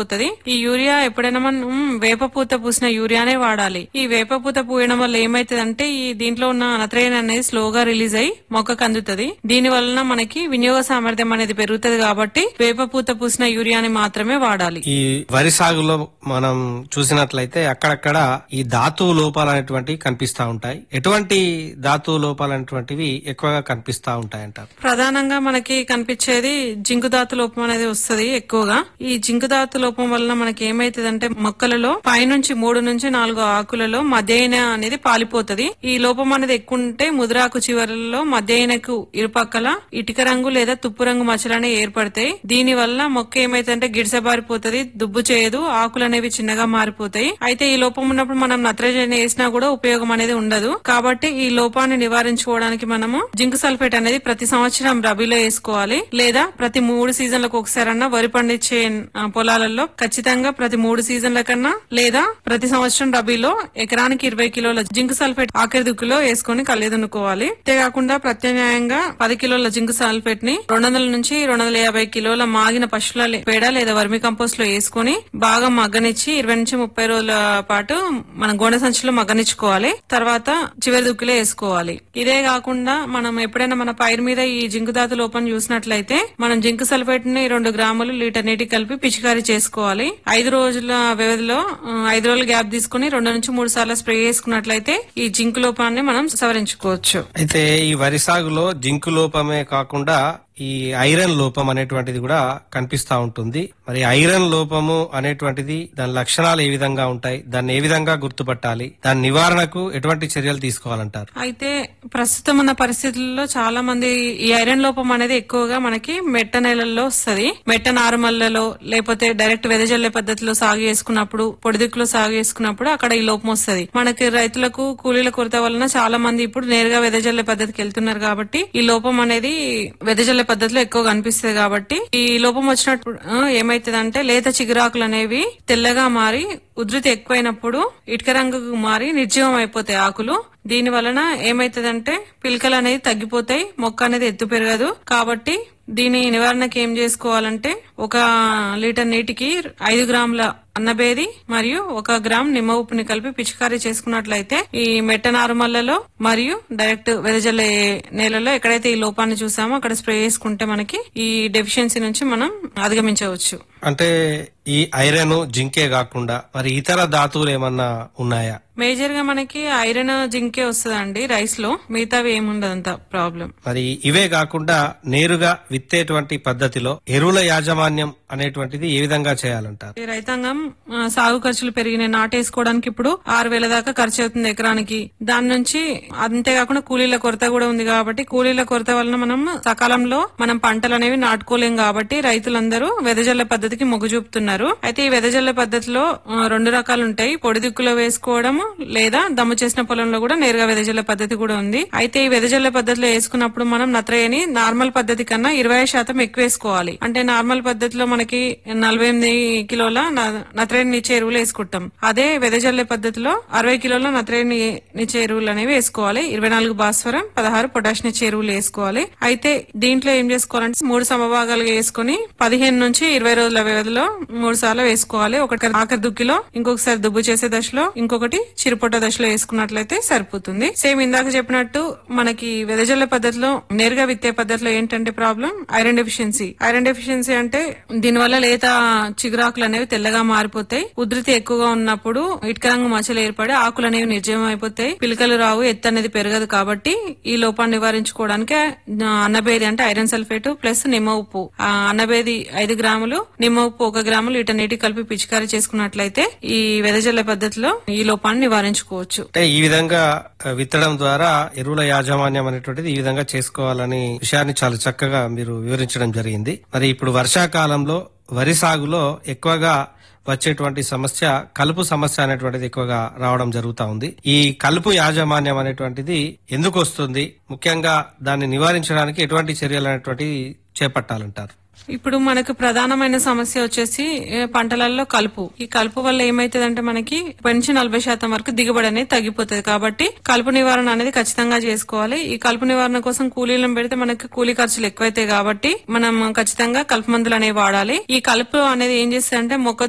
పాలిపోతది ఈ యూరియా ఎప్పుడైనా మనం వేపపూత పూసిన యూరియానే వాడాలి ఈ వేపపూత పూయడం వల్ల ఏమైతుందంటే ఈ దీంట్లో ఉన్న నత్రజని అనేది స్లోగా రిలీజ్ అయ్యి మొక్కకు అందుతుంది దీని వలన మనకి వినియోగ సామర్థ్యం అనేది పెరుగుతుంది కాబట్టి వేపపూత పూసిన యూరియాని మాత్రమే వాడాలి ఈ వరి సాగులో మనం చూసినట్లయితే అక్కడక్కడ ఈ ధాతువు లోపాలు అనేటువంటివి కనిపిస్తా ఉంటాయి ఎటువంటి ధాతువు లోపాలు అనేటువంటివి ఎక్కువగా కనిపిస్తా ఉంటాయి అంటారు ప్రధానంగా మనకి కనిపించేది జింకు ధాతు లోపం అనేది వస్తుంది ఎక్కువగా ఈ జింకు ధాతు లోపం వలన మనకి ఏమైతుందంటే మొక్కలలో పైనుంచి మూడు నుంచి నాలుగు ఆకులలో మధ్యైన అనేది పాలిపోతది ఈ లోపం అనేది ఎక్కువ ఉంటే ముదురాకు చివరలలో మధ్యైనకు ఇరుపక్కల ఇటుక రంగు లేదా తుప్పు రంగు మచ్చలు అనేవి ఏర్పడతాయి దీని వల్ల మొక్క ఏమైతుందంటే గిడిసబారిపోతది దుబ్బు చేయదు ఆకులు అనేవి చిన్నగా మారిపోతాయి అయితే ఈ లోపం ఉన్నప్పుడు మనం నత్రజని వేసినా కూడా ఉపయోగం అనేది ఉండదు కాబట్టి ఈ లోపాన్ని నివారించుకోవడానికి మనము జింక్ సల్ఫేట్ అనేది ప్రతి సంవత్సరం రబీలో వేసుకోవాలి లేదా ప్రతి మూడు సీజన్లకు ఒకసారన్నా వరి పండించే ఆ, పొలాలలో ఖచ్చితంగా ప్రతి మూడు సీజన్ల కన్నా లేదా ప్రతి సంవత్సరం రబీలో ఎకరానికి ఇరవై కిలోల జింక్ సల్ఫేట్ ఆఖరి దుక్కులో వేసుకుని కళ్ళెదునుకోవాలి అంతేకాకుండా ప్రత్యామ్నాయంగా పది కిలోల జింక్ సల్ఫేట్ ని రెండు వందల నుంచి రెండు వందల యాభై కిలోల మాగిన పశువుల లే- పేడ లేదా వర్మి కంపోస్ట్ లో వేసుకుని బాగా మగ్గనిచ్చి ఇరవై నుంచి ముప్పై రోజుల పాటు మన గోనె సంచిలో మగ్గనిచ్చుకోవాలి తర్వాత చివరి దుక్కులో వేసుకోవాలి ఇదే కాకుండా మనం ఎప్పుడైనా మన పైరు మీద ఈ జింకు ధాతు లోపం చూసినట్లయితే మనం జింక్ సల్ఫేట్ ని రెండు గ్రాములు లీటర్ నీటి కలిపి పిచికారీ చేసుకోవాలి ఐదు రోజుల వ్యవధిలో ఆ, ఐదు రోజులు గ్యాప్ తీసుకుని రెండు నుంచి మూడు సార్లు స్ప్రే చేసుకున్నట్లయితే ఈ జింక్ లోపాన్ని మనం సవరించుకోవచ్చు అయితే ఈ వరి సాగులో జింకు లోపమే కాకుండా ఈ ఐరన్ లోపం అనేటువంటిది కూడా కనిపిస్తా ఉంటుంది మరి ఐరన్ లోపము అనేటువంటిది దాని లక్షణాలు ఏ విధంగా ఉంటాయి దాన్ని ఏ విధంగా గుర్తుపట్టాలి దాని నివారణకు ఎటువంటి చర్యలు తీసుకోవాలంటారు అయితే ప్రస్తుతం ఉన్న పరిస్థితుల్లో చాలా మంది ఈ ఐరన్ లోపం అనేది ఎక్కువగా మనకి మెట్ట నేలల్లో వస్తది మెట్ట నారుమల్లలో లేకపోతే డైరెక్ట్ వెదజల్లే పద్ధతిలో సాగు చేసుకున్నప్పుడు పొడిదిక్కులో సాగు చేసుకున్నప్పుడు అక్కడ ఈ లోపం వస్తది మనకి రైతులకు కూలీల కొరత వలన చాలా మంది ఇప్పుడు నేరుగా వెదజల్లే పద్ధతికి వెళ్తున్నారు కాబట్టి ఈ లోపం అనేది వెదజల్లే పద్ధతిలో ఎక్కువ కనిపిస్తుంది కాబట్టి ఈ లోపం వచ్చినప్పుడు ఆ, ఏమైతుందంటే లేత చిగురాకులు అనేవి తెల్లగా మారి ఉధృతి ఎక్కువైనప్పుడు ఇటుక రంగుకు మారి నిర్జీవం అయిపోతాయి ఆకులు దీని వలన ఏమైతుందంటే పిలకలు అనేది తగ్గిపోతాయి మొక్క అనేది ఎత్తు పెరగదు కాబట్టి దీని నివారణకి ఏం చేసుకోవాలంటే ఒక లీటర్ నీటికి ఐదు గ్రాముల అన్నబేది మరియు ఒక గ్రామ్ నిమ్మ ఉప్పుని కలిపి పిచికారీ చేసుకున్నట్లయితే ఈ మెట్ట నారుమల్లలో మరియు డైరెక్ట్ వెదజల్లే నేలలో ఎక్కడైతే ఈ లోపాన్ని చూసామో అక్కడ స్ప్రే చేసుకుంటే మనకి ఈ డెఫిషియన్సీ నుంచి మనం అధిగమించవచ్చు అంటే ఈ ఐరన్ జింకే కాకుండా మరి ఇతర ధాతువులు ఏమన్నా ఉన్నాయా మేజర్ గా మనకి ఐరన్ జింకే వస్తుందండి రైస్ లో మిగతావి ఏముండదు అంత ప్రాబ్లం మరి ఇవే కాకుండా నేరుగా విత్తేటువంటి పద్ధతిలో ఎరువుల యాజమాన్యం అనేటువంటిది ఏ విధంగా చేయాలంటారు ఈ రైతాంగం ఆ, సాగు ఖర్చులు పెరిగినాయి నాటేసుకోవడానికి ఇప్పుడు ఆరు వేల దాకా ఖర్చు అవుతుంది ఎకరానికి దాని నుంచి అంతేకాకుండా కూలీల కొరత కూడా ఉంది కాబట్టి కూలీల కొరత వలన మనం సకాలంలో మనం పంటలు అనేవి నాటుకోలేం కాబట్టి రైతులందరూ వెదజల్లే పద్ధతికి మొగ్గు చూపుతున్నారు అయితే ఈ వెదజల్లే పద్ధతిలో ఆ, రెండు రకాలు ఉంటాయి పొడి దిక్కులో వేసుకోవడము లేదా దమ్ము చేసిన పొలంలో కూడా నేరుగా వెదజల్లే పద్ధతి కూడా ఉంది అయితే ఈ వెదజల్లే పద్ధతిలో వేసుకున్నప్పుడు మనం నత్రయని నార్మల్ పద్ధతి కన్నా ఇరవై శాతం ఎక్కువ వేసుకోవాలి అంటే నార్మల్ పద్ధతిలో మనకి నలభై ఎనిమిది కిలోల న- నత్రయని నిచ్చే ఎరువులు వేసుకుంటాం అదే వెదజల్లే పద్ధతిలో అరవై కిలోల నత్రయని నిచ్చే ఎరువులు అనేవి వేసుకోవాలి ఇరవై నాలుగు భాస్వరం పదహారు పొటాష్ నిచ్చే ఎరువులు వేసుకోవాలి అయితే దీంట్లో ఏం చేసుకోవాలంటే మూడు సమభాగాలుగా వేసుకుని పదిహేను నుంచి ఇరవై రోజుల వ్యవధిలో మూడు సార్లు వేసుకోవాలి ఒకటి ఆఖరి దుక్కిలో ఇంకొకసారి దుబ్బు చేసే దశలో ఇంకొకటి చిరుపొట్ట దశలో వేసుకున్నట్లయితే సరిపోతుంది సేమ్ ఇందాక చెప్పినట్టు మనకి వెదజల్ల పద్ధతిలో నేరుగా విత్తే పద్ధతిలో ఏంటంటే problem iron deficiency iron deficiency అంటే దీనివల్ల లేత చిగురాకులు అనేవి తెల్లగా మారిపోతాయి ఉధృతి ఎక్కువగా ఉన్నప్పుడు ఇటుక రంగు మచ్చలు ఏర్పడి ఆకులు అనేవి నిర్జీవం అయిపోతాయి పిలకలు రావు ఎత్తు అనేది పెరగదు కాబట్టి ఈ లోపాన్ని నివారించుకోవడానికి ఆ, అన్నబేది అంటే ఐరన్ సల్ఫేట్ ప్లస్ నిమ్మ ఉప్పు ఆ అన్నబేది ఐదు గ్రాములు నిమ్మ ఉప్పు ఒక గ్రాము లీటర్ నీటి కలిపి పిచికారీ చేసుకున్నట్లయితే ఈ వెదజల్ల పద్ధతిలో ఈ లోపాన్ని నివారించుకోవచ్చు అంటే ఈ విధంగా ఆ, విత్తడం ద్వారా ఎరువుల యాజమాన్యం అనేటువంటిది ఈ విధంగా చేసుకోవాలని విషయాన్ని చాలా చక్కగా మీరు వివరించడం జరిగింది మరి ఇప్పుడు వర్షాకాలంలో వరి సాగులో ఎక్కువగా వచ్చేటువంటి సమస్య కలుపు సమస్య అనేటువంటిది ఎక్కువగా రావడం జరుగుతా ఉంది ఈ కలుపు యాజమాన్యం అనేటువంటిది ఎందుకు వస్తుంది ముఖ్యంగా దాన్ని నివారించడానికి ఎటువంటి చర్యలు అనేటువంటివి చేపట్టాలంటారు ఇప్పుడు మనకు ప్రధానమైన సమస్య వచ్చేసి ఏ, పంటలలో కలుపు ఈ కలుపు వల్ల ఏమైతుందంటే మనకి ముప్పై నుంచి నలభై శాతం వరకు దిగుబడి అనేది తగ్గిపోతుంది కాబట్టి కలుపు నివారణ అనేది ఖచ్చితంగా చేసుకోవాలి ఈ కలుపు నివారణ కోసం కూలీలను పెడితే మనకి కూలీ ఖర్చులు ఎక్కువైతాయి కాబట్టి మనం ఖచ్చితంగా కలుపు మందులు అనేవి వాడాలి ఈ కలుపు అనేది ఏం చేస్తుందంటే మొక్క